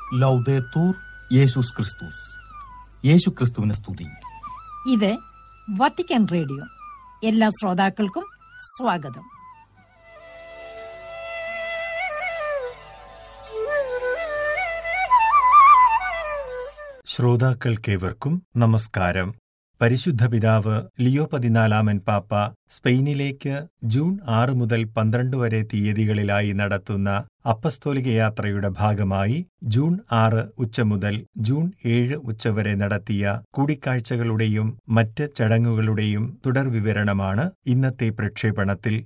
ലൗദേത്തൂർ യേശുസ് ക്രിസ്തുസ് യേശു ക്രിസ്തുവിനെ സ്തുതി ഇത് വത്തിക്കാൻ റേഡിയോ എല്ലാ ശ്രോതാക്കൾക്കും സ്വാഗതം ശ്രോതാക്കൾക്കേവർക്കും നമസ്കാരം പരിശുദ്ധ പിതാവ് ലിയോ പതിനാലാമൻ പാപ്പ സ്പെയിനിലേക്ക് ജൂൺ ആറ് മുതൽ പന്ത്രണ്ട് വരെ തീയതികളിലായി നടത്തുന്ന അപ്പസ്തോലിക യാത്രയുടെ ഭാഗമായി ജൂൺ ആറ് ഉച്ച മുതൽ ജൂൺ ഏഴ് ഉച്ചവരെ നടത്തിയ കൂടിക്കാഴ്ചകളുടെയും മറ്റ് ചടങ്ങുകളുടെയും തുടർവിവരണമാണ് ഇന്നത്തെ പ്രക്ഷേപണത്തിൽ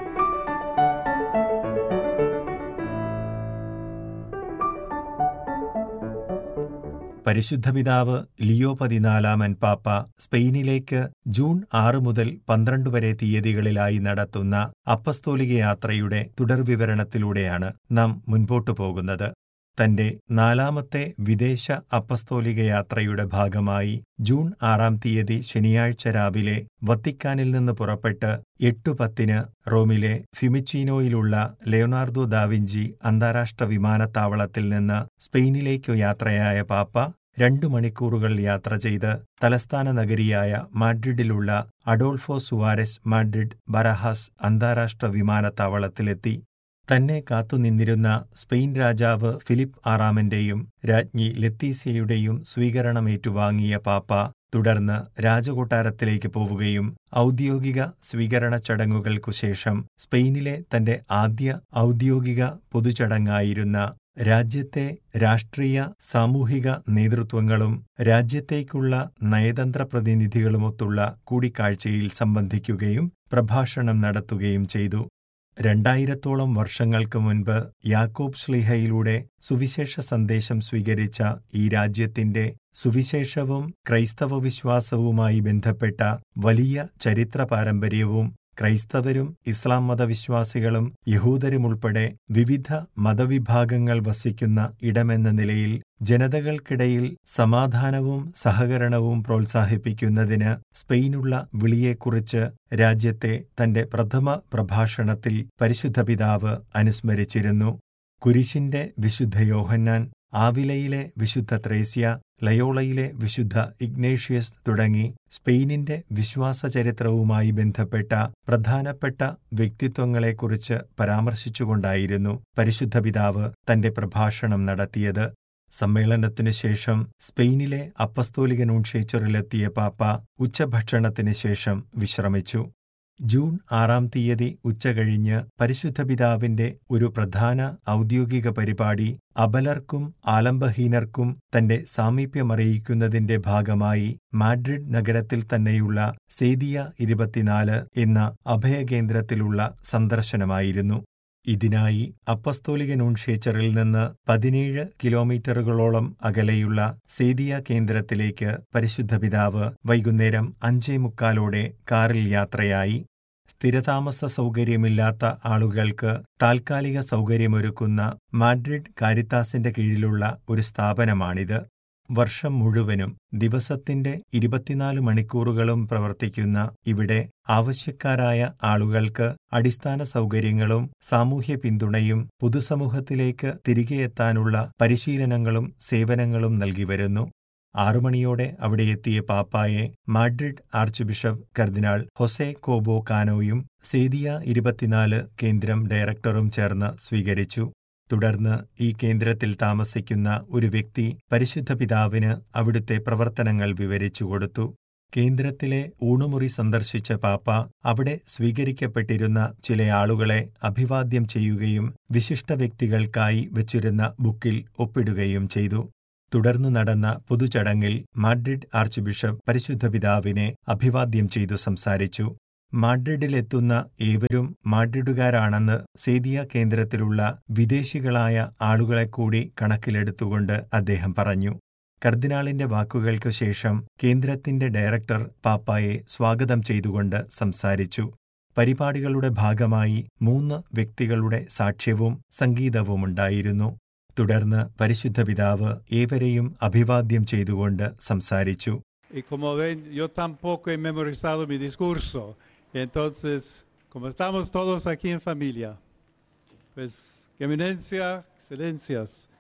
പരിശുദ്ധ പിതാവ് ലിയോ പതിനാലാമൻ പാപ്പ സ്പെയിനിലേക്ക് ജൂൺ ആറ് മുതൽ പന്ത്രണ്ട് വരെ തീയതികളിലായി നടത്തുന്ന അപ്പസ്തോലിക യാത്രയുടെ തുടർവിവരണത്തിലൂടെയാണ് നാം മുൻപോട്ടു പോകുന്നത് തന്റെ നാലാമത്തെ വിദേശ അപ്പസ്തോലിക യാത്രയുടെ ഭാഗമായി ജൂൺ ആറാം തീയതി ശനിയാഴ്ച രാവിലെ വത്തിക്കാനിൽ നിന്ന് പുറപ്പെട്ട് എട്ടു പത്തിന് റോമിലെ ഫിമിച്ചീനോയിലുള്ള ലെയോനാർദോ ദാവിഞ്ചി അന്താരാഷ്ട്ര വിമാനത്താവളത്തിൽ നിന്ന് സ്പെയിനിലേക്കു യാത്രയായ പാപ്പ രണ്ടു മണിക്കൂറുകൾ യാത്ര ചെയ്ത് തലസ്ഥാന നഗരിയായ മാഡ്രിഡിലുള്ള അഡോൾഫോ സുവാരസ് മാഡ്രിഡ് ബറഹാസ് അന്താരാഷ്ട്ര വിമാനത്താവളത്തിലെത്തി തന്നെ കാത്തുനിന്നിരുന്ന സ്പെയിൻ രാജാവ് ഫിലിപ്പ് ആറാമന്റെയും രാജ്ഞി ലത്തീസിയയുടെയും സ്വീകരണമേറ്റുവാങ്ങിയ പാപ്പ തുടർന്ന് രാജകൊട്ടാരത്തിലേക്ക് പോവുകയും ഔദ്യോഗിക സ്വീകരണ ചടങ്ങുകൾക്കുശേഷം സ്പെയിനിലെ തന്റെ ആദ്യ ഔദ്യോഗിക പൊതുചടങ്ങായിരുന്ന രാജ്യത്തെ രാഷ്ട്രീയ സാമൂഹിക നേതൃത്വങ്ങളും രാജ്യത്തേക്കുള്ള നയതന്ത്ര പ്രതിനിധികളുമൊത്തുള്ള കൂടിക്കാഴ്ചയിൽ സംബന്ധിക്കുകയും പ്രഭാഷണം നടത്തുകയും ചെയ്തു രണ്ടായിരത്തോളം വർഷങ്ങൾക്ക് മുൻപ് യാക്കോബ് ശ്ലീഹയിലൂടെ സുവിശേഷ സന്ദേശം സ്വീകരിച്ച ഈ രാജ്യത്തിന്റെ സുവിശേഷവും ക്രൈസ്തവ വിശ്വാസവുമായി ബന്ധപ്പെട്ട വലിയ ചരിത്ര പാരമ്പര്യവും ക്രൈസ്തവരും ഇസ്ലാം മതവിശ്വാസികളും യഹൂദരുമുൾപ്പെടെ വിവിധ മതവിഭാഗങ്ങൾ വസിക്കുന്ന ഇടമെന്ന നിലയിൽ ജനതകൾക്കിടയിൽ സമാധാനവും സഹകരണവും പ്രോത്സാഹിപ്പിക്കുന്നതിന് സ്പെയിനുള്ള വിളിയെക്കുറിച്ച് രാജ്യത്തെ തന്റെ പ്രഥമ പ്രഭാഷണത്തിൽ പരിശുദ്ധ പിതാവ് അനുസ്മരിച്ചിരുന്നു കുരിശിന്റെ വിശുദ്ധ യോഹന്നാൻ ആവിലയിലെ വിശുദ്ധ ത്രേസ്യ ലയോളയിലെ വിശുദ്ധ ഇഗ്നേഷ്യസ് തുടങ്ങി സ്പെയിനിന്റെ വിശ്വാസചരിത്രവുമായി ബന്ധപ്പെട്ട പ്രധാനപ്പെട്ട വ്യക്തിത്വങ്ങളെക്കുറിച്ച് പരാമർശിച്ചുകൊണ്ടായിരുന്നു പരിശുദ്ധ പിതാവ് തന്റെ പ്രഭാഷണം നടത്തിയത് സമ്മേളനത്തിനു ശേഷം സ്പെയിനിലെ അപ്പസ്തോലിക നൂൺഷേച്ചറിലെത്തിയ പാപ്പ ഉച്ചഭക്ഷണത്തിന് ശേഷം വിശ്രമിച്ചു ജൂൺ ആറാം തീയതി ഉച്ചകഴിഞ്ഞ് പരിശുദ്ധ പിതാവിന്റെ ഒരു പ്രധാന ഔദ്യോഗിക പരിപാടി അബലർക്കും ആലംബഹീനർക്കും തന്റെ സാമീപ്യമറിയിക്കുന്നതിന്റെ ഭാഗമായി മാഡ്രിഡ് നഗരത്തിൽ തന്നെയുള്ള സേദിയ ഇരുപത്തിനാല് എന്ന അഭയകേന്ദ്രത്തിലുള്ള സന്ദർശനമായിരുന്നു ഇതിനായി അപ്പസ്തോലിക നൂൺഷേച്ചറിൽ നിന്ന് പതിനേഴ് കിലോമീറ്ററുകളോളം അകലെയുള്ള സേദിയ കേന്ദ്രത്തിലേക്ക് പരിശുദ്ധ പിതാവ് വൈകുന്നേരം അഞ്ചേ മുക്കാലോടെ കാറിൽ യാത്രയായി സ്ഥിരതാമസ സൗകര്യമില്ലാത്ത ആളുകൾക്ക് താൽക്കാലിക സൗകര്യമൊരുക്കുന്ന മാഡ്രിഡ് കാരിത്താസിന്റെ കീഴിലുള്ള ഒരു സ്ഥാപനമാണിത് വർഷം മുഴുവനും ദിവസത്തിന്റെ ഇരുപത്തിനാല് മണിക്കൂറുകളും പ്രവർത്തിക്കുന്ന ഇവിടെ ആവശ്യക്കാരായ ആളുകൾക്ക് അടിസ്ഥാന സൗകര്യങ്ങളും സാമൂഹ്യ പിന്തുണയും പൊതുസമൂഹത്തിലേക്ക് തിരികെ എത്താനുള്ള പരിശീലനങ്ങളും സേവനങ്ങളും നൽകി വരുന്നു ആറുമണിയോടെ അവിടെ എത്തിയ പാപ്പായെ മാഡ്രിഡ് ആർച്ച് ബിഷപ്പ് കർദിനാൾ ഹൊസെ കോബോ കാനോയും സേദിയ ഇരുപത്തിനാല് കേന്ദ്രം ഡയറക്ടറും ചേർന്ന് സ്വീകരിച്ചു തുടർന്ന് ഈ കേന്ദ്രത്തിൽ താമസിക്കുന്ന ഒരു വ്യക്തി പരിശുദ്ധ പിതാവിന് അവിടുത്തെ പ്രവർത്തനങ്ങൾ വിവരിച്ചുകൊടുത്തു കേന്ദ്രത്തിലെ ഊണുമുറി സന്ദർശിച്ച പാപ്പ അവിടെ സ്വീകരിക്കപ്പെട്ടിരുന്ന ചില ആളുകളെ അഭിവാദ്യം ചെയ്യുകയും വിശിഷ്ട വ്യക്തികൾക്കായി വച്ചിരുന്ന ബുക്കിൽ ഒപ്പിടുകയും ചെയ്തു തുടർന്നു നടന്ന പൊതുചടങ്ങിൽ മാഡ്രിഡ് ആർച്ച് ബിഷപ്പ് പരിശുദ്ധ പിതാവിനെ അഭിവാദ്യം ചെയ്തു സംസാരിച്ചു മാഡ്രിഡിലെത്തുന്ന ഏവരും മാഡ്രിഡുകാരാണെന്ന് സേദിയ കേന്ദ്രത്തിലുള്ള വിദേശികളായ ആളുകളെ കൂടി കണക്കിലെടുത്തുകൊണ്ട് അദ്ദേഹം പറഞ്ഞു കർദിനാളിന്റെ വാക്കുകൾക്കു ശേഷം കേന്ദ്രത്തിന്റെ ഡയറക്ടർ പാപ്പായെ സ്വാഗതം ചെയ്തുകൊണ്ട് സംസാരിച്ചു പരിപാടികളുടെ ഭാഗമായി മൂന്ന് വ്യക്തികളുടെ സാക്ഷ്യവും സംഗീതവുമുണ്ടായിരുന്നു തുടർന്ന് പരിശുദ്ധ പിതാവ് ഏവരെയും അഭിവാദ്യം ചെയ്തുകൊണ്ട് സംസാരിച്ചു Y como ven, yo tampoco he memorizado mi discurso. Entonces, como estamos todos aquí en familia, pues, eminencia, excelencias,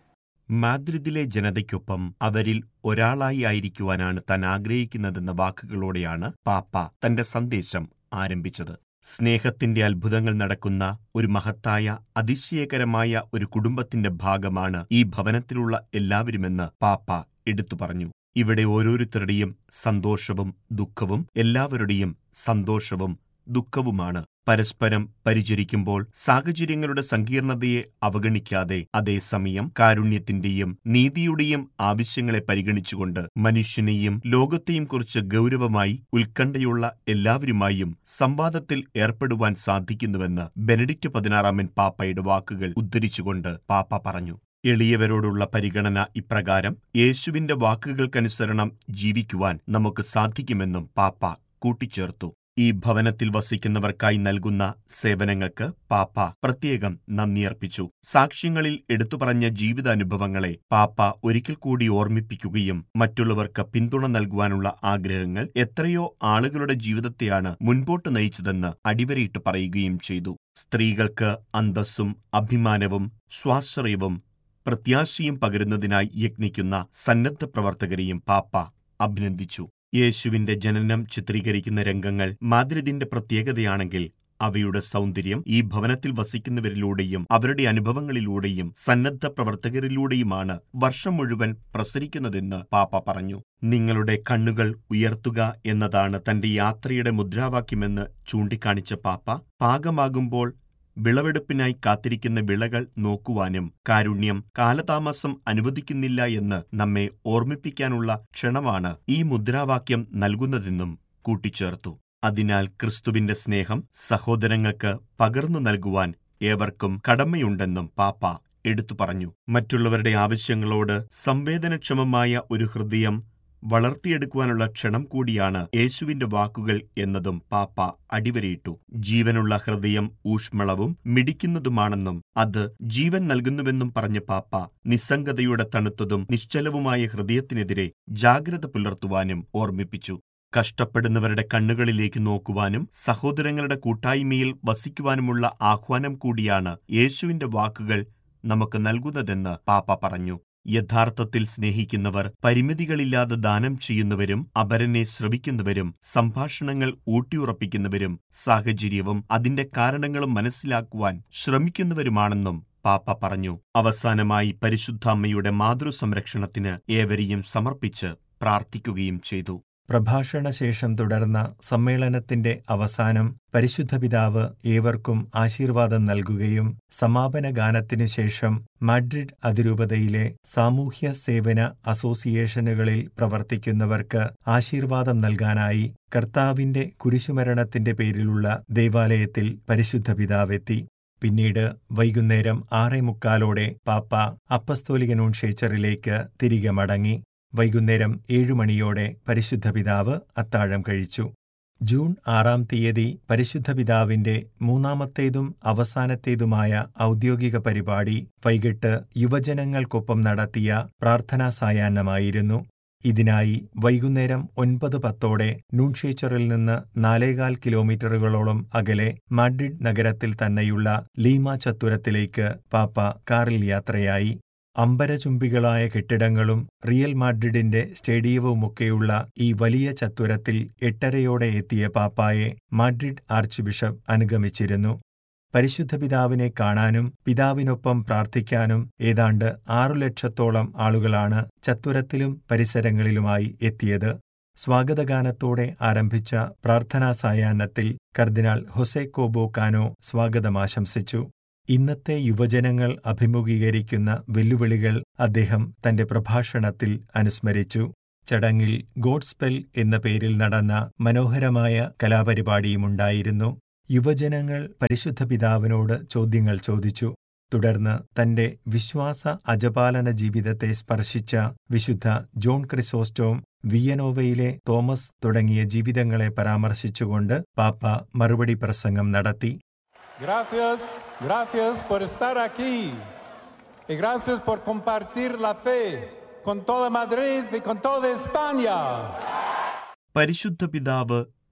മാദ്രിദിലെ ജനതയ്ക്കൊപ്പം അവരിൽ ഒരാളായി ആയിരിക്കുവാനാണ് താൻ ആഗ്രഹിക്കുന്നതെന്ന വാക്കുകളോടെയാണ് പാപ്പ തന്റെ സന്ദേശം ആരംഭിച്ചത് സ്നേഹത്തിന്റെ അത്ഭുതങ്ങൾ നടക്കുന്ന ഒരു മഹത്തായ അതിശയകരമായ ഒരു കുടുംബത്തിന്റെ ഭാഗമാണ് ഈ ഭവനത്തിലുള്ള എല്ലാവരുമെന്ന് പാപ്പ എടുത്തു പറഞ്ഞു ഇവിടെ ഓരോരുത്തരുടെയും സന്തോഷവും ദുഃഖവും എല്ലാവരുടെയും സന്തോഷവും ദുഃഖവുമാണ് പരസ്പരം പരിചരിക്കുമ്പോൾ സാഹചര്യങ്ങളുടെ സങ്കീർണതയെ അവഗണിക്കാതെ അതേസമയം കാരുണ്യത്തിന്റെയും നീതിയുടെയും ആവശ്യങ്ങളെ പരിഗണിച്ചുകൊണ്ട് മനുഷ്യനെയും ലോകത്തെയും കുറിച്ച് ഗൗരവമായി ഉത്കണ്ഠയുള്ള എല്ലാവരുമായും സംവാദത്തിൽ ഏർപ്പെടുവാൻ സാധിക്കുന്നുവെന്ന് ബെനഡിക്റ്റ് പതിനാറാമൻ പാപ്പയുടെ വാക്കുകൾ ഉദ്ധരിച്ചുകൊണ്ട് പാപ്പ പറഞ്ഞു എളിയവരോടുള്ള പരിഗണന ഇപ്രകാരം യേശുവിന്റെ വാക്കുകൾക്കനുസരണം ജീവിക്കുവാൻ നമുക്ക് സാധിക്കുമെന്നും പാപ്പ കൂട്ടിച്ചേർത്തു ഈ ഭവനത്തിൽ വസിക്കുന്നവർക്കായി നൽകുന്ന സേവനങ്ങൾക്ക് പാപ്പ പ്രത്യേകം നന്ദിയർപ്പിച്ചു സാക്ഷ്യങ്ങളിൽ എടുത്തുപറഞ്ഞ ജീവിതാനുഭവങ്ങളെ പാപ്പ ഒരിക്കൽ കൂടി ഓർമ്മിപ്പിക്കുകയും മറ്റുള്ളവർക്ക് പിന്തുണ നൽകുവാനുള്ള ആഗ്രഹങ്ങൾ എത്രയോ ആളുകളുടെ ജീവിതത്തെയാണ് മുൻപോട്ട് നയിച്ചതെന്ന് അടിവരയിട്ട് പറയുകയും ചെയ്തു സ്ത്രീകൾക്ക് അന്തസ്സും അഭിമാനവും സ്വാശ്രയവും പ്രത്യാശയും പകരുന്നതിനായി യത്നിക്കുന്ന സന്നദ്ധ പ്രവർത്തകരെയും പാപ്പ അഭിനന്ദിച്ചു യേശുവിന്റെ ജനനം ചിത്രീകരിക്കുന്ന രംഗങ്ങൾ മാദ്രിദിന്റെ പ്രത്യേകതയാണെങ്കിൽ അവയുടെ സൗന്ദര്യം ഈ ഭവനത്തിൽ വസിക്കുന്നവരിലൂടെയും അവരുടെ അനുഭവങ്ങളിലൂടെയും സന്നദ്ധ പ്രവർത്തകരിലൂടെയുമാണ് വർഷം മുഴുവൻ പ്രസരിക്കുന്നതെന്ന് പാപ്പ പറഞ്ഞു നിങ്ങളുടെ കണ്ണുകൾ ഉയർത്തുക എന്നതാണ് തന്റെ യാത്രയുടെ മുദ്രാവാക്യമെന്ന് ചൂണ്ടിക്കാണിച്ച പാപ്പ പാകമാകുമ്പോൾ വിളവെടുപ്പിനായി കാത്തിരിക്കുന്ന വിളകൾ നോക്കുവാനും കാരുണ്യം കാലതാമസം അനുവദിക്കുന്നില്ല എന്ന് നമ്മെ ഓർമ്മിപ്പിക്കാനുള്ള ക്ഷണമാണ് ഈ മുദ്രാവാക്യം നൽകുന്നതെന്നും കൂട്ടിച്ചേർത്തു അതിനാൽ ക്രിസ്തുവിന്റെ സ്നേഹം സഹോദരങ്ങൾക്ക് പകർന്നു നൽകുവാൻ ഏവർക്കും കടമയുണ്ടെന്നും പാപ്പ എടുത്തു പറഞ്ഞു മറ്റുള്ളവരുടെ ആവശ്യങ്ങളോട് സംവേദനക്ഷമമായ ഒരു ഹൃദയം വളർത്തിയെടുക്കുവാനുള്ള ക്ഷണം കൂടിയാണ് യേശുവിന്റെ വാക്കുകൾ എന്നതും പാപ്പ അടിവരയിട്ടു ജീവനുള്ള ഹൃദയം ഊഷ്മളവും മിടിക്കുന്നതുമാണെന്നും അത് ജീവൻ നൽകുന്നുവെന്നും പറഞ്ഞ പാപ്പ നിസ്സംഗതയുടെ തണുത്തതും നിശ്ചലവുമായ ഹൃദയത്തിനെതിരെ ജാഗ്രത പുലർത്തുവാനും ഓർമ്മിപ്പിച്ചു കഷ്ടപ്പെടുന്നവരുടെ കണ്ണുകളിലേക്ക് നോക്കുവാനും സഹോദരങ്ങളുടെ കൂട്ടായ്മയിൽ വസിക്കുവാനുമുള്ള ആഹ്വാനം കൂടിയാണ് യേശുവിന്റെ വാക്കുകൾ നമുക്ക് നൽകുന്നതെന്ന് പാപ്പ പറഞ്ഞു യഥാർത്ഥത്തിൽ സ്നേഹിക്കുന്നവർ പരിമിതികളില്ലാതെ ദാനം ചെയ്യുന്നവരും അപരനെ ശ്രവിക്കുന്നവരും സംഭാഷണങ്ങൾ ഊട്ടിയുറപ്പിക്കുന്നവരും സാഹചര്യവും അതിന്റെ കാരണങ്ങളും മനസ്സിലാക്കുവാൻ ശ്രമിക്കുന്നവരുമാണെന്നും പാപ്പ പറഞ്ഞു അവസാനമായി പരിശുദ്ധ അമ്മയുടെ മാതൃസംരക്ഷണത്തിന് ഏവരെയും സമർപ്പിച്ച് പ്രാർത്ഥിക്കുകയും ചെയ്തു പ്രഭാഷണശേഷം തുടർന്ന സമ്മേളനത്തിന്റെ അവസാനം പരിശുദ്ധ പിതാവ് ഏവർക്കും ആശീർവാദം നൽകുകയും സമാപന ഗാനത്തിനു ശേഷം മാഡ്രിഡ് അതിരൂപതയിലെ സാമൂഹ്യ സേവന അസോസിയേഷനുകളിൽ പ്രവർത്തിക്കുന്നവർക്ക് ആശീർവാദം നൽകാനായി കർത്താവിന്റെ കുരിശുമരണത്തിന്റെ പേരിലുള്ള ദേവാലയത്തിൽ പരിശുദ്ധ പിതാവെത്തി പിന്നീട് വൈകുന്നേരം ആറേ മുക്കാലോടെ പാപ്പ അപ്പസ്തോലിക നൂൺഷേച്ചറിലേക്ക് തിരികെ മടങ്ങി വൈകുന്നേരം ഏഴുമണിയോടെ പരിശുദ്ധ പിതാവ് അത്താഴം കഴിച്ചു ജൂൺ ആറാം തീയതി പരിശുദ്ധ പിതാവിന്റെ മൂന്നാമത്തേതും അവസാനത്തേതുമായ ഔദ്യോഗിക പരിപാടി വൈകിട്ട് യുവജനങ്ങൾക്കൊപ്പം നടത്തിയ പ്രാർത്ഥനാ സായാഹ്നമായിരുന്നു ഇതിനായി വൈകുന്നേരം ഒൻപത് പത്തോടെ നൂൺഷേച്ചറിൽ നിന്ന് നാലേകാൽ കിലോമീറ്ററുകളോളം അകലെ മാഡ്രിഡ് നഗരത്തിൽ തന്നെയുള്ള ലീമ ചത്തുരത്തിലേക്ക് പാപ്പ കാറിൽ യാത്രയായി അമ്പരചുംബികളായ കെട്ടിടങ്ങളും റിയൽ മാഡ്രിഡിന്റെ സ്റ്റേഡിയവുമൊക്കെയുള്ള ഈ വലിയ ചത്തുരത്തിൽ എട്ടരയോടെ എത്തിയ പാപ്പായെ മാഡ്രിഡ് ആർച്ച് ബിഷപ്പ് അനുഗമിച്ചിരുന്നു പരിശുദ്ധ പിതാവിനെ കാണാനും പിതാവിനൊപ്പം പ്രാർത്ഥിക്കാനും ഏതാണ്ട് ആറു ലക്ഷത്തോളം ആളുകളാണ് ചത്തുരത്തിലും പരിസരങ്ങളിലുമായി എത്തിയത് സ്വാഗതഗാനത്തോടെ ആരംഭിച്ച പ്രാർത്ഥനാ സായാഹ്നത്തിൽ കർദിനാൾ ഹൊസെ കോബോ കാനോ സ്വാഗതമാശംസിച്ചു ഇന്നത്തെ യുവജനങ്ങൾ അഭിമുഖീകരിക്കുന്ന വെല്ലുവിളികൾ അദ്ദേഹം തന്റെ പ്രഭാഷണത്തിൽ അനുസ്മരിച്ചു ചടങ്ങിൽ ഗോഡ്സ്പെൽ എന്ന പേരിൽ നടന്ന മനോഹരമായ കലാപരിപാടിയുമുണ്ടായിരുന്നു യുവജനങ്ങൾ പരിശുദ്ധ പിതാവിനോട് ചോദ്യങ്ങൾ ചോദിച്ചു തുടർന്ന് തന്റെ വിശ്വാസ അജപാലന ജീവിതത്തെ സ്പർശിച്ച വിശുദ്ധ ജോൺ ക്രിസോസ്റ്റോം വിയനോവയിലെ തോമസ് തുടങ്ങിയ ജീവിതങ്ങളെ പരാമർശിച്ചുകൊണ്ട് പാപ്പ മറുപടി പ്രസംഗം നടത്തി Gracias, gracias por estar aquí y gracias por compartir la fe con toda Madrid y con toda España. പരിശുദ്ധ പിതാവ്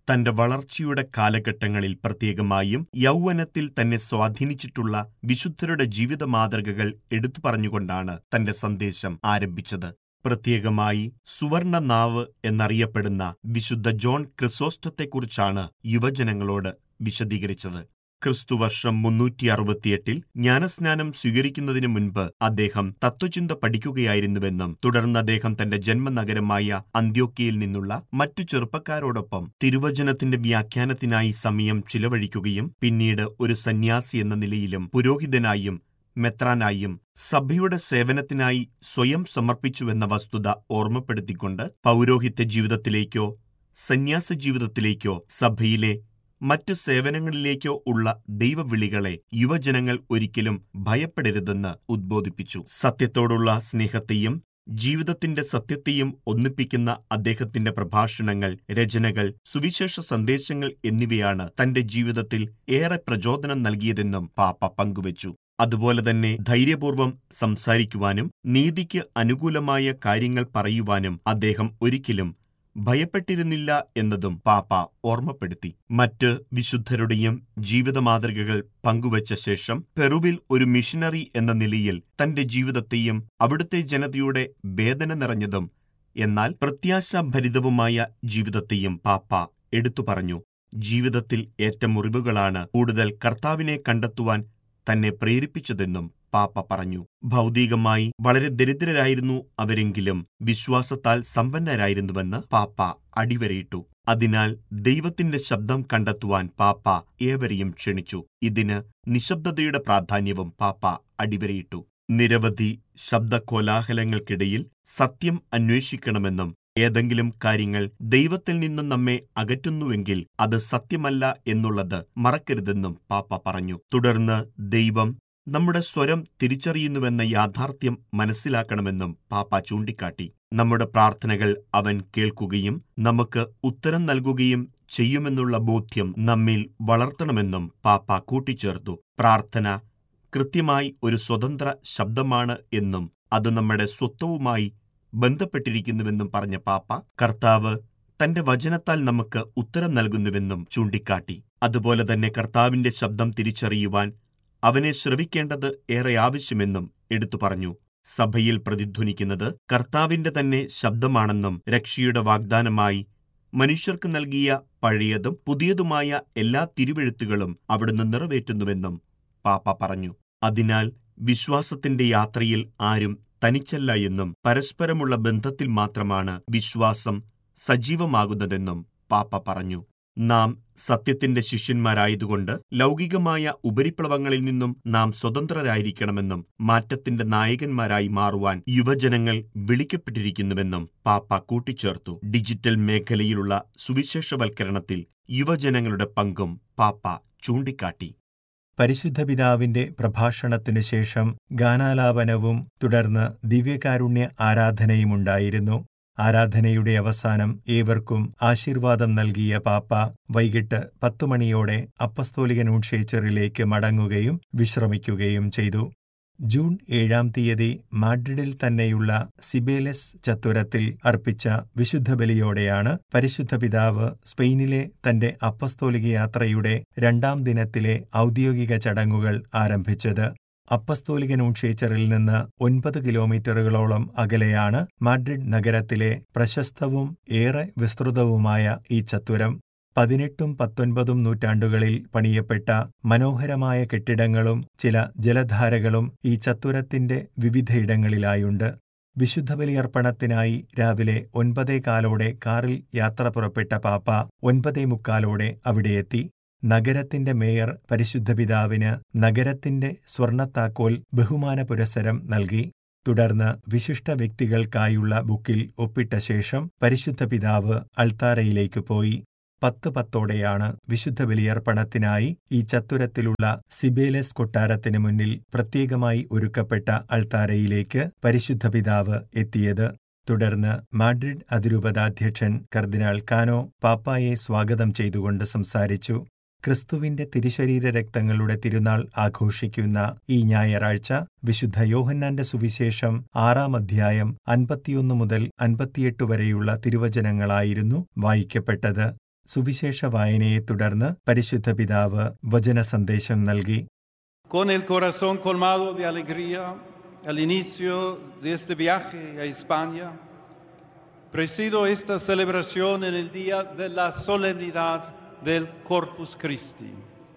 തന്റെ വളർച്ചയുടെ കാലഘട്ടങ്ങളിൽ പ്രത്യേകമായും യൗവനത്തിൽ തന്നെ സ്വാധീനിച്ചിട്ടുള്ള വിശുദ്ധരുടെ ജീവിത മാതൃകകൾ എടുത്തു പറഞ്ഞുകൊണ്ടാണ് തന്റെ സന്ദേശം ആരംഭിച്ചത് പ്രത്യേകമായി സുവർണ നാവ് എന്നറിയപ്പെടുന്ന വിശുദ്ധ ജോൺ ക്രിസോസ്റ്റത്തെക്കുറിച്ചാണ് യുവജനങ്ങളോട് വിശദീകരിച്ചത് ക്രിസ്തുവർഷം മുന്നൂറ്റി അറുപത്തിയെട്ടിൽ ജ്ഞാനസ്നാനം സ്വീകരിക്കുന്നതിനു മുൻപ് അദ്ദേഹം തത്വചിന്ത പഠിക്കുകയായിരുന്നുവെന്നും തുടർന്ന് അദ്ദേഹം തന്റെ ജന്മനഗരമായ അന്ത്യോക്കിയയിൽ നിന്നുള്ള മറ്റു ചെറുപ്പക്കാരോടൊപ്പം തിരുവചനത്തിന്റെ വ്യാഖ്യാനത്തിനായി സമയം ചിലവഴിക്കുകയും പിന്നീട് ഒരു സന്യാസി എന്ന നിലയിലും പുരോഹിതനായും മെത്രാനായും സഭയുടെ സേവനത്തിനായി സ്വയം സമർപ്പിച്ചുവെന്ന വസ്തുത ഓർമ്മപ്പെടുത്തിക്കൊണ്ട് പൗരോഹിത്യ ജീവിതത്തിലേക്കോ സന്യാസ ജീവിതത്തിലേക്കോ സഭയിലെ മറ്റ് സേവനങ്ങളിലേക്കോ ഉള്ള ദൈവവിളികളെ യുവജനങ്ങൾ ഒരിക്കലും ഭയപ്പെടരുതെന്ന് ഉദ്ബോധിപ്പിച്ചു സത്യത്തോടുള്ള സ്നേഹത്തെയും ജീവിതത്തിന്റെ സത്യത്തെയും ഒന്നിപ്പിക്കുന്ന അദ്ദേഹത്തിന്റെ പ്രഭാഷണങ്ങൾ രചനകൾ സുവിശേഷ സന്ദേശങ്ങൾ എന്നിവയാണ് തന്റെ ജീവിതത്തിൽ ഏറെ പ്രചോദനം നൽകിയതെന്നും പാപ്പ പങ്കുവച്ചു അതുപോലെ തന്നെ ധൈര്യപൂർവം സംസാരിക്കുവാനും നീതിക്ക് അനുകൂലമായ കാര്യങ്ങൾ പറയുവാനും അദ്ദേഹം ഒരിക്കലും ഭയപ്പെട്ടിരുന്നില്ല എന്നതും പാപ്പ ഓർമ്മപ്പെടുത്തി മറ്റ് വിശുദ്ധരുടെയും ജീവിത മാതൃകകൾ പങ്കുവച്ച ശേഷം പെറുവിൽ ഒരു മിഷനറി എന്ന നിലയിൽ തന്റെ ജീവിതത്തെയും അവിടുത്തെ ജനതയുടെ വേദന നിറഞ്ഞതും എന്നാൽ പ്രത്യാശാഭരിതവുമായ ജീവിതത്തെയും പാപ്പ എടുത്തു പറഞ്ഞു ജീവിതത്തിൽ ഏറ്റ മുറിവുകളാണ് കൂടുതൽ കർത്താവിനെ കണ്ടെത്തുവാൻ തന്നെ പ്രേരിപ്പിച്ചതെന്നും പാപ്പ പറഞ്ഞു ഭൗതികമായി വളരെ ദരിദ്രരായിരുന്നു അവരെങ്കിലും വിശ്വാസത്താൽ സമ്പന്നരായിരുന്നുവെന്ന് പാപ്പ അടിവരയിട്ടു അതിനാൽ ദൈവത്തിന്റെ ശബ്ദം കണ്ടെത്തുവാൻ പാപ്പ ഏവരെയും ക്ഷണിച്ചു ഇതിന് നിശബ്ദതയുടെ പ്രാധാന്യവും പാപ്പ അടിവരയിട്ടു നിരവധി ശബ്ദകോലാഹലങ്ങൾക്കിടയിൽ സത്യം അന്വേഷിക്കണമെന്നും ഏതെങ്കിലും കാര്യങ്ങൾ ദൈവത്തിൽ നിന്നും നമ്മെ അകറ്റുന്നുവെങ്കിൽ അത് സത്യമല്ല എന്നുള്ളത് മറക്കരുതെന്നും പാപ്പ പറഞ്ഞു തുടർന്ന് ദൈവം നമ്മുടെ സ്വരം തിരിച്ചറിയുന്നുവെന്ന യാഥാർത്ഥ്യം മനസ്സിലാക്കണമെന്നും പാപ്പ ചൂണ്ടിക്കാട്ടി നമ്മുടെ പ്രാർത്ഥനകൾ അവൻ കേൾക്കുകയും നമുക്ക് ഉത്തരം നൽകുകയും ചെയ്യുമെന്നുള്ള ബോധ്യം നമ്മിൽ വളർത്തണമെന്നും പാപ്പ കൂട്ടിച്ചേർത്തു പ്രാർത്ഥന കൃത്യമായി ഒരു സ്വതന്ത്ര ശബ്ദമാണ് എന്നും അത് നമ്മുടെ സ്വത്വവുമായി ബന്ധപ്പെട്ടിരിക്കുന്നുവെന്നും പറഞ്ഞ പാപ്പ കർത്താവ് തന്റെ വചനത്താൽ നമുക്ക് ഉത്തരം നൽകുന്നുവെന്നും ചൂണ്ടിക്കാട്ടി അതുപോലെ തന്നെ കർത്താവിന്റെ ശബ്ദം തിരിച്ചറിയുവാൻ അവനെ ശ്രവിക്കേണ്ടത് ഏറെ ആവശ്യമെന്നും എടുത്തു പറഞ്ഞു സഭയിൽ പ്രതിധ്വനിക്കുന്നത് കർത്താവിന്റെ തന്നെ ശബ്ദമാണെന്നും രക്ഷയുടെ വാഗ്ദാനമായി മനുഷ്യർക്ക് നൽകിയ പഴയതും പുതിയതുമായ എല്ലാ തിരുവെഴുത്തുകളും അവിടുന്ന് നിറവേറ്റുന്നുവെന്നും പാപ്പ പറഞ്ഞു അതിനാൽ വിശ്വാസത്തിന്റെ യാത്രയിൽ ആരും തനിച്ചല്ല എന്നും പരസ്പരമുള്ള ബന്ധത്തിൽ മാത്രമാണ് വിശ്വാസം സജീവമാകുന്നതെന്നും പാപ്പ പറഞ്ഞു നാം സത്യത്തിന്റെ ശിഷ്യന്മാരായതുകൊണ്ട് ലൗകികമായ ഉപരിപ്ലവങ്ങളിൽ നിന്നും നാം സ്വതന്ത്രരായിരിക്കണമെന്നും മാറ്റത്തിന്റെ നായകന്മാരായി മാറുവാൻ യുവജനങ്ങൾ വിളിക്കപ്പെട്ടിരിക്കുന്നുവെന്നും പാപ്പ കൂട്ടിച്ചേർത്തു ഡിജിറ്റൽ മേഖലയിലുള്ള സുവിശേഷവൽക്കരണത്തിൽ യുവജനങ്ങളുടെ പങ്കും പാപ്പ ചൂണ്ടിക്കാട്ടി പരിശുദ്ധ പിതാവിന്റെ പ്രഭാഷണത്തിനു ശേഷം ഗാനാലാപനവും തുടർന്ന് ദിവ്യകാരുണ്യ ആരാധനയുമുണ്ടായിരുന്നു ആരാധനയുടെ അവസാനം ഏവർക്കും ആശീർവാദം നൽകിയ പാപ്പ വൈകിട്ട് പത്തു മണിയോടെ അപ്പസ്തോലിക നൂൺഷേച്ചറിലേക്ക് മടങ്ങുകയും വിശ്രമിക്കുകയും ചെയ്തു ജൂൺ ഏഴാം തീയതി മാഡ്രിഡിൽ തന്നെയുള്ള സിബേലസ് ചത്തുരത്തിൽ അർപ്പിച്ച വിശുദ്ധ ബലിയോടെയാണ് പരിശുദ്ധ പിതാവ് സ്പെയിനിലെ തന്റെ അപ്പസ്തോലിക യാത്രയുടെ രണ്ടാം ദിനത്തിലെ ഔദ്യോഗിക ചടങ്ങുകൾ ആരംഭിച്ചത് അപ്പസ്തോലിക നൂൺഷേച്ചറിൽ നിന്ന് ഒൻപത് കിലോമീറ്ററുകളോളം അകലെയാണ് മാഡ്രിഡ് നഗരത്തിലെ പ്രശസ്തവും ഏറെ വിസ്തൃതവുമായ ഈ ചത്തുരം പതിനെട്ടും പത്തൊൻപതും നൂറ്റാണ്ടുകളിൽ പണിയപ്പെട്ട മനോഹരമായ കെട്ടിടങ്ങളും ചില ജലധാരകളും ഈ ചത്തുരത്തിന്റെ വിവിധയിടങ്ങളിലായുണ്ട് വിശുദ്ധ ബലിയർപ്പണത്തിനായി രാവിലെ ഒൻപതേ കാലോടെ കാറിൽ യാത്ര പുറപ്പെട്ട പാപ്പ ഒൻപതേ മുക്കാലോടെ അവിടെയെത്തി നഗരത്തിന്റെ മേയർ പരിശുദ്ധ പിതാവിന് നഗരത്തിന്റെ സ്വർണത്താക്കോൽ ബഹുമാന പുരസ്സരം നൽകി തുടർന്ന് വിശിഷ്ട വ്യക്തികൾക്കായുള്ള ബുക്കിൽ ഒപ്പിട്ട ശേഷം പരിശുദ്ധ പിതാവ് അൾത്താരയിലേക്ക് പോയി പത്ത് പത്തോടെയാണ് വിശുദ്ധ ബലിയർപ്പണത്തിനായി ഈ ചത്തുരത്തിലുള്ള സിബേലസ് കൊട്ടാരത്തിന് മുന്നിൽ പ്രത്യേകമായി ഒരുക്കപ്പെട്ട അൾത്താരയിലേക്ക് പരിശുദ്ധ പിതാവ് എത്തിയത് തുടർന്ന് മാഡ്രിഡ് അതിരൂപതാധ്യക്ഷൻ കർദിനാൾ കാനോ പാപ്പായെ സ്വാഗതം ചെയ്തുകൊണ്ട് സംസാരിച്ചു ക്രിസ്തുവിന്റെ തിരുശരീര രക്തങ്ങളുടെ തിരുനാൾ ആഘോഷിക്കുന്ന ഈ ഞായറാഴ്ച വിശുദ്ധ യോഹന്നാന്റെ സുവിശേഷം ആറാം അധ്യായം അൻപത്തിയൊന്ന് മുതൽ അൻപത്തിയെട്ട് വരെയുള്ള തിരുവചനങ്ങളായിരുന്നു വായിക്കപ്പെട്ടത് സുവിശേഷ വായനയെ തുടർന്ന് പരിശുദ്ധ പിതാവ് വചന സന്ദേശം നൽകി Con el corazón colmado de alegría al inicio de este viaje a España, presido esta celebración en el día de la solemnidad del Corpus Christi.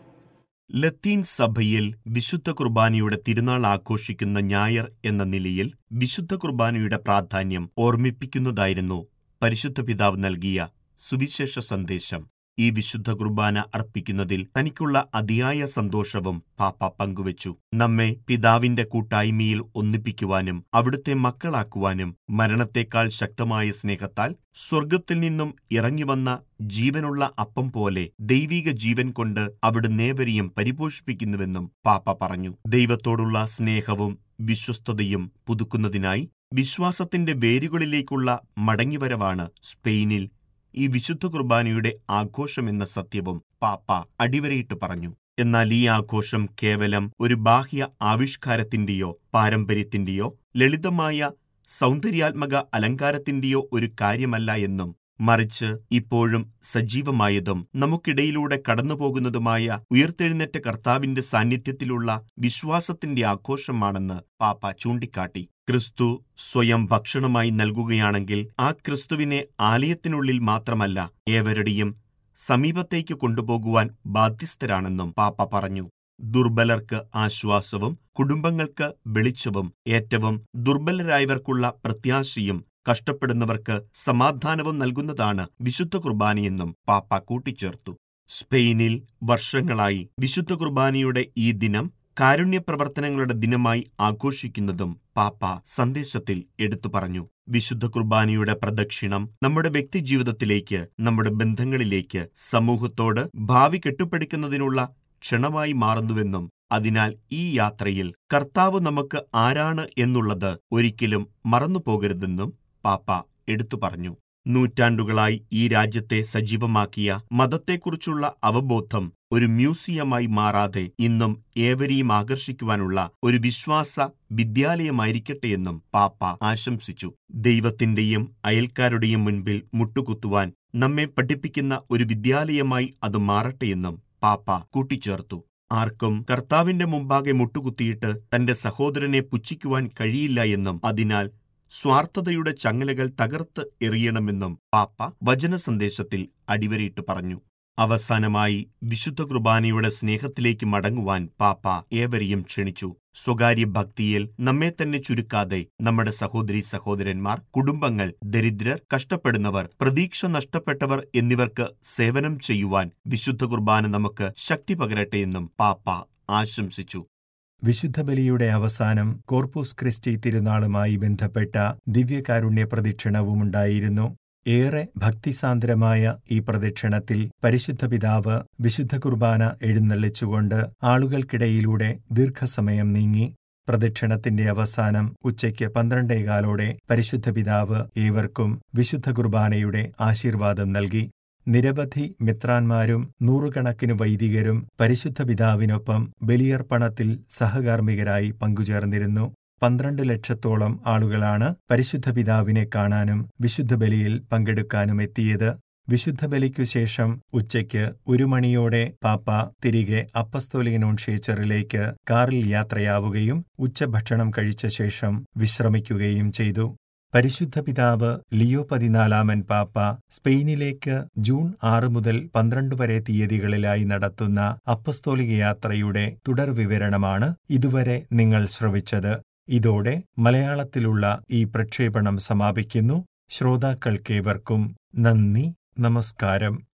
ലത്തീൻ സഭയിൽ വിശുദ്ധ കുർബാനയുടെ തിരുനാൾ ആഘോഷിക്കുന്ന ഞായർ എന്ന നിലയിൽ വിശുദ്ധ കുർബാനയുടെ പ്രാധാന്യം ഓർമ്മിപ്പിക്കുന്നതായിരുന്നു പരിശുദ്ധ പിതാവ് നൽകിയ സുവിശേഷ സന്ദേശം ഈ വിശുദ്ധ കുർബാന അർപ്പിക്കുന്നതിൽ തനിക്കുള്ള അതിയായ സന്തോഷവും പാപ്പ പങ്കുവച്ചു നമ്മെ പിതാവിന്റെ കൂട്ടായ്മയിൽ ഒന്നിപ്പിക്കുവാനും അവിടുത്തെ മക്കളാക്കുവാനും മരണത്തേക്കാൾ ശക്തമായ സ്നേഹത്താൽ സ്വർഗത്തിൽ നിന്നും ഇറങ്ങിവന്ന ജീവനുള്ള അപ്പം പോലെ ദൈവിക ജീവൻ കൊണ്ട് അവിടുന്നേവരെയും പരിപോഷിപ്പിക്കുന്നുവെന്നും പാപ്പ പറഞ്ഞു ദൈവത്തോടുള്ള സ്നേഹവും വിശ്വസ്തതയും പുതുക്കുന്നതിനായി വിശ്വാസത്തിന്റെ വേരുകളിലേക്കുള്ള മടങ്ങിവരവാണ് സ്പെയിനിൽ ഈ വിശുദ്ധ കുർബാനയുടെ ആഘോഷമെന്ന സത്യവും പാപ്പ അടിവരയിട്ട് പറഞ്ഞു എന്നാൽ ഈ ആഘോഷം കേവലം ഒരു ബാഹ്യ ആവിഷ്കാരത്തിന്റെയോ പാരമ്പര്യത്തിന്റെയോ ലളിതമായ സൗന്ദര്യാത്മക അലങ്കാരത്തിന്റെയോ ഒരു കാര്യമല്ല എന്നും മറിച്ച് ഇപ്പോഴും സജീവമായതും നമുക്കിടയിലൂടെ കടന്നുപോകുന്നതുമായ ഉയർത്തെഴുന്നേറ്റ കർത്താവിന്റെ സാന്നിധ്യത്തിലുള്ള വിശ്വാസത്തിന്റെ ആഘോഷമാണെന്ന് പാപ്പ ചൂണ്ടിക്കാട്ടി ക്രിസ്തു സ്വയം ഭക്ഷണമായി നൽകുകയാണെങ്കിൽ ആ ക്രിസ്തുവിനെ ആലയത്തിനുള്ളിൽ മാത്രമല്ല ഏവരുടെയും സമീപത്തേക്ക് കൊണ്ടുപോകുവാൻ ബാധ്യസ്ഥരാണെന്നും പാപ്പ പറഞ്ഞു ദുർബലർക്ക് ആശ്വാസവും കുടുംബങ്ങൾക്ക് വെളിച്ചവും ഏറ്റവും ദുർബലരായവർക്കുള്ള പ്രത്യാശയും കഷ്ടപ്പെടുന്നവർക്ക് സമാധാനവും നൽകുന്നതാണ് വിശുദ്ധ കുർബാനയെന്നും പാപ്പ കൂട്ടിച്ചേർത്തു സ്പെയിനിൽ വർഷങ്ങളായി വിശുദ്ധ കുർബാനയുടെ ഈ ദിനം കാരുണ്യ പ്രവർത്തനങ്ങളുടെ ദിനമായി ആഘോഷിക്കുന്നതും പാപ്പ സന്ദേശത്തിൽ എടുത്തു പറഞ്ഞു വിശുദ്ധ കുർബാനയുടെ പ്രദക്ഷിണം നമ്മുടെ വ്യക്തിജീവിതത്തിലേക്ക് നമ്മുടെ ബന്ധങ്ങളിലേക്ക് സമൂഹത്തോട് ഭാവി കെട്ടുപിടിക്കുന്നതിനുള്ള ക്ഷണമായി മാറുന്നുവെന്നും അതിനാൽ ഈ യാത്രയിൽ കർത്താവ് നമുക്ക് ആരാണ് എന്നുള്ളത് ഒരിക്കലും മറന്നുപോകരുതെന്നും പാപ്പ എടുത്തു പറഞ്ഞു നൂറ്റാണ്ടുകളായി ഈ രാജ്യത്തെ സജീവമാക്കിയ മതത്തെക്കുറിച്ചുള്ള അവബോധം ഒരു മ്യൂസിയമായി മാറാതെ ഇന്നും ഏവരെയും ആകർഷിക്കുവാനുള്ള ഒരു വിശ്വാസ വിദ്യാലയമായിരിക്കട്ടെയെന്നും പാപ്പ ആശംസിച്ചു ദൈവത്തിന്റെയും അയൽക്കാരുടെയും മുൻപിൽ മുട്ടുകുത്തുവാൻ നമ്മെ പഠിപ്പിക്കുന്ന ഒരു വിദ്യാലയമായി അത് മാറട്ടെയെന്നും പാപ്പ കൂട്ടിച്ചേർത്തു ആർക്കും കർത്താവിന്റെ മുമ്പാകെ മുട്ടുകുത്തിയിട്ട് തന്റെ സഹോദരനെ പുച്ഛിക്കുവാൻ കഴിയില്ല എന്നും അതിനാൽ സ്വാർത്ഥതയുടെ ചങ്ങലകൾ തകർത്ത് എറിയണമെന്നും പാപ്പ വചന സന്ദേശത്തിൽ അടിവരയിട്ട് പറഞ്ഞു അവസാനമായി വിശുദ്ധ കുർബാനയുടെ സ്നേഹത്തിലേക്ക് മടങ്ങുവാൻ പാപ്പ ഏവരെയും ക്ഷണിച്ചു സ്വകാര്യ ഭക്തിയിൽ നമ്മെ തന്നെ ചുരുക്കാതെ നമ്മുടെ സഹോദരി സഹോദരന്മാർ കുടുംബങ്ങൾ ദരിദ്രർ കഷ്ടപ്പെടുന്നവർ പ്രതീക്ഷ നഷ്ടപ്പെട്ടവർ എന്നിവർക്ക് സേവനം ചെയ്യുവാൻ വിശുദ്ധ കുർബാന നമുക്ക് ശക്തി പകരട്ടെയെന്നും പാപ്പ ആശംസിച്ചു വിശുദ്ധ ബലിയുടെ അവസാനം കോർപ്പൂസ് ക്രിസ്റ്റി തിരുനാളുമായി ബന്ധപ്പെട്ട ദിവ്യകാരുണ്യ പ്രദക്ഷിണവുമുണ്ടായിരുന്നു ഏറെ ഭക്തിസാന്ദ്രമായ ഈ പ്രദക്ഷിണത്തിൽ പരിശുദ്ധ പിതാവ് വിശുദ്ധ കുർബാന എഴുന്നള്ളിച്ചുകൊണ്ട് ആളുകൾക്കിടയിലൂടെ ദീർഘസമയം നീങ്ങി പ്രദക്ഷിണത്തിന്റെ അവസാനം ഉച്ചയ്ക്ക് പന്ത്രണ്ടേകാലോടെ പരിശുദ്ധ പിതാവ് ഏവർക്കും വിശുദ്ധ കുർബാനയുടെ ആശീർവാദം നൽകി നിരവധി മിത്രാന്മാരും നൂറുകണക്കിന് വൈദികരും പരിശുദ്ധ പിതാവിനൊപ്പം ബലിയർപ്പണത്തിൽ സഹകാർമ്മികരായി പങ്കുചേർന്നിരുന്നു പന്ത്രണ്ട് ലക്ഷത്തോളം ആളുകളാണ് പരിശുദ്ധ പിതാവിനെ കാണാനും വിശുദ്ധ ബലിയിൽ പങ്കെടുക്കാനും എത്തിയത് വിശുദ്ധ ബലിക്കു ശേഷം ഉച്ചയ്ക്ക് ഒരു മണിയോടെ പാപ്പ തിരികെ അപ്പസ്തോലിയനോൺഷേച്ചറിലേക്ക് കാറിൽ യാത്രയാവുകയും ഉച്ചഭക്ഷണം കഴിച്ച ശേഷം വിശ്രമിക്കുകയും ചെയ്തു പരിശുദ്ധ പിതാവ് ലിയോ പതിനാലാമൻ പാപ്പ സ്പെയിനിലേക്ക് ജൂൺ ആറ് മുതൽ പന്ത്രണ്ട് വരെ തീയതികളിലായി നടത്തുന്ന അപ്പസ്തോലിക യാത്രയുടെ തുടർവിവരണമാണ് ഇതുവരെ നിങ്ങൾ ശ്രവിച്ചത് ഇതോടെ മലയാളത്തിലുള്ള ഈ പ്രക്ഷേപണം സമാപിക്കുന്നു ശ്രോതാക്കൾക്കേവർക്കും നന്ദി നമസ്കാരം